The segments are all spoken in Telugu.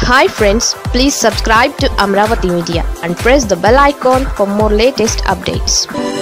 hi friends please subscribe to Amaravati media and press the bell icon for more latest updates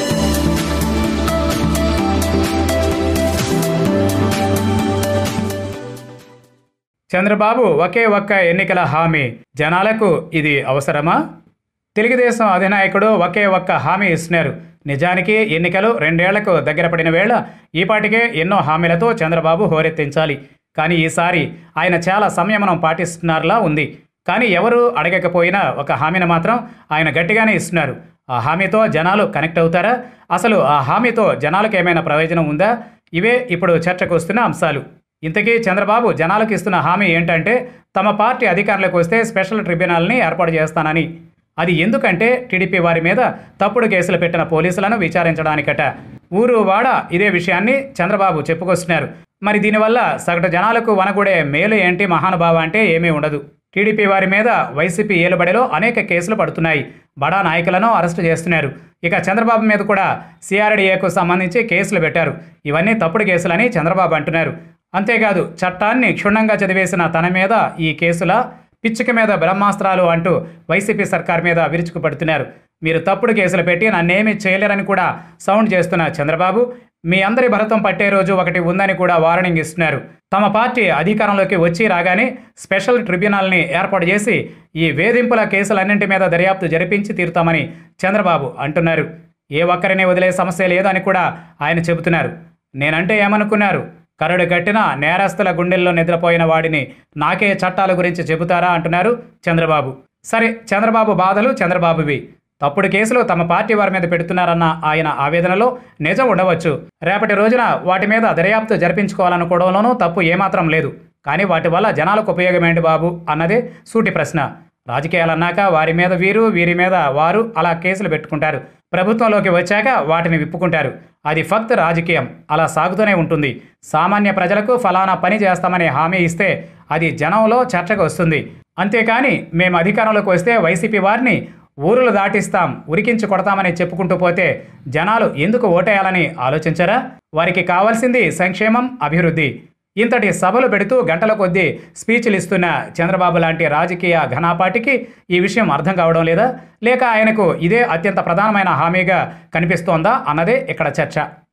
Chandrababu ఒకే ఒక్క ఎన్నికల హామీ జనాలకు ఇది అవసరమా తెలుగుదేశం అధినాయకుడు ఒకే ఒక్క హామీ ఇస్తున్నారు నిజానికి ఎన్నికలు రెండేళ్లకు దగ్గర పడిన వేళ ఈపాటికే ఎన్నో హామీలతో చంద్రబాబు హోరెత్తించాలి కానీ ఈసారి ఆయన చాలా సంయమనం పాటిస్తున్నారులా ఉంది కానీ ఎవరు అడగకపోయినా ఒక హామీని మాత్రం ఆయన గట్టిగానే ఇస్తున్నారు ఆ హామీతో జనాలు కనెక్ట్ అవుతారా అసలు ఆ హామీతో జనాలకు ఏమైనా ప్రయోజనం ఉందా ఇవే ఇప్పుడు చర్చకు వస్తున్న అంశాలు ఇంతకీ చంద్రబాబు జనాలకు ఇస్తున్న హామీ ఏంటంటే తమ పార్టీ అధికారంలోకి వస్తే స్పెషల్ ట్రిబ్యునల్ని ఏర్పాటు చేస్తానని అది ఎందుకంటే టీడీపీ వారి మీద తప్పుడు కేసులు పెట్టిన పోలీసులను విచారించడానికట ఊరు వాడ ఇదే విషయాన్ని చంద్రబాబు చెప్పుకొస్తున్నారు మరి దీనివల్ల సగటు జనాలకు వనగూడే మేలు ఏంటి మహానుభావ అంటే ఏమీ ఉండదు టీడీపీ వారి మీద వైసీపీ ఏలుబడిలో అనేక కేసులు పడుతున్నాయి బడా నాయకులను అరెస్టు చేస్తున్నారు ఇక చంద్రబాబు మీద కూడా సిఆర్డీఏకు సంబంధించి కేసులు పెట్టారు ఇవన్నీ తప్పుడు కేసులని చంద్రబాబు అంటున్నారు అంతేకాదు చట్టాన్ని క్షుణ్ణంగా చదివేసిన తన మీద ఈ కేసుల పిచ్చుక మీద బ్రహ్మాస్త్రాలు అంటూ వైసీపీ సర్కార్ మీద విరుచుకుపడుతున్నారు మీరు తప్పుడు కేసులు పెట్టి నన్నేమీ చేయలేరని కూడా సౌండ్ చేస్తున్న చంద్రబాబు మీ అందరి భరతం పట్టే రోజు ఒకటి ఉందని కూడా వార్నింగ్ ఇస్తున్నారు తమ పార్టీ అధికారంలోకి వచ్చి రాగానే స్పెషల్ ట్రిబ్యునల్ని ఏర్పాటు చేసి ఈ వేధింపుల కేసులన్నింటి మీద దర్యాప్తు జరిపించి తీరుతామని చంద్రబాబు అంటున్నారు ఏ ఒక్కరిని వదిలే సమస్య లేదని కూడా ఆయన చెబుతున్నారు నేనంటే ఏమనుకున్నారు కరడు కట్టిన నేరస్తుల గుండెల్లో నిద్రపోయిన వాడిని నాకే చట్టాల గురించి చెబుతారా అంటున్నారు చంద్రబాబు సరే చంద్రబాబు బాధలు చంద్రబాబువి తప్పుడు కేసులు తమ పార్టీ వారి మీద పెడుతున్నారన్న ఆయన ఆవేదనలో నిజం ఉండవచ్చు రేపటి రోజున వాటి మీద దర్యాప్తు జరిపించుకోవాలనుకోవడంలోనూ తప్పు ఏమాత్రం లేదు కానీ వాటి వల్ల జనాలకు ఉపయోగమేంటి బాబు అన్నదే సూటి ప్రశ్న రాజకీయాలన్నాక వారి మీద వీరు వీరి మీద వారు అలా కేసులు పెట్టుకుంటారు ప్రభుత్వంలోకి వచ్చాక వాటిని విప్పుకుంటారు అది ఫక్త్ రాజకీయం అలా సాగుతూనే ఉంటుంది సామాన్య ప్రజలకు ఫలానా పని చేస్తామని హామీ ఇస్తే అది జనంలో చర్చకు వస్తుంది అంతేకాని మేము అధికారంలోకి వస్తే వైసీపీ వారిని ఊరులు దాటిస్తాం ఉరికించి కొడతామని చెప్పుకుంటూ పోతే జనాలు ఎందుకు ఓటేయాలని ఆలోచించరా వారికి కావాల్సింది సంక్షేమం అభివృద్ధి ఇంతటి సభలు పెడుతూ గంటల కొద్దీ స్పీచ్లు ఇస్తున్న చంద్రబాబు లాంటి రాజకీయ ఘనాపాటికి ఈ విషయం అర్థం కావడం లేదా లేక ఆయనకు ఇదే అత్యంత ప్రధానమైన హామీగా కనిపిస్తోందా అన్నదే ఇక్కడ చర్చ